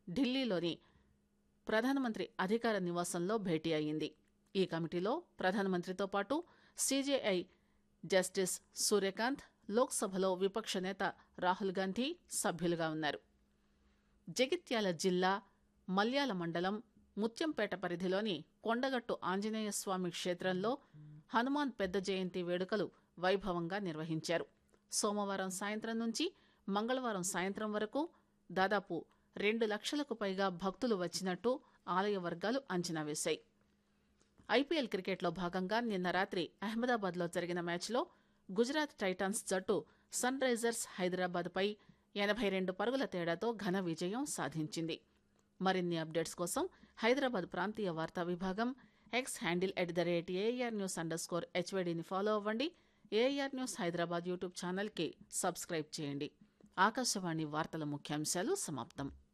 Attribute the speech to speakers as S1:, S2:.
S1: ఢిల్లీలోని ప్రధానమంత్రి అధికార నివాసంలో భేటీ అయింది ఈ కమిటీలో ప్రధానమంత్రితో పాటు సీజేఐ జస్టిస్ సూర్యకాంత్ లోక్సభలో విపక్ష నేత రాహుల్ గాంధీ సభ్యులుగా ఉన్నారు జగిత్యాల జిల్లా మల్యాల మండలం ముత్యంపేట పరిధిలోని కొండగట్టు ఆంజనేయ స్వామి క్షేత్రంలో హనుమాన్ పెద్ద జయంతి వేడుకలు వైభవంగా నిర్వహించారు సోమవారం సాయంత్రం నుంచి మంగళవారం సాయంత్రం వరకు దాదాపు రెండు లక్షలకు పైగా భక్తులు వచ్చినట్టు ఆలయ వర్గాలు అంచనా వేశాయి ఐపీఎల్ క్రికెట్లో భాగంగా నిన్న రాత్రి అహ్మదాబాద్లో జరిగిన మ్యాచ్లో గుజరాత్ టైటాన్స్ జట్టు సన్ రైజర్స్ హైదరాబాద్పై ఎనభై రెండు పరుగుల తేడాతో ఘన విజయం సాధించింది మరిన్ని అప్డేట్స్ కోసం హైదరాబాద్ ప్రాంతీయ వార్తా విభాగం X handle at the rate AIR news underscore స్కోర్ హెచ్వైడీని ఫాలో అవ్వండి ఏఆర్ న్యూస్ హైదరాబాద్ యూట్యూబ్ ఛానల్కి సబ్స్క్రైబ్ చేయండి ఆకాశవాణి వార్తల ముఖ్యాంశాలు సమాప్తం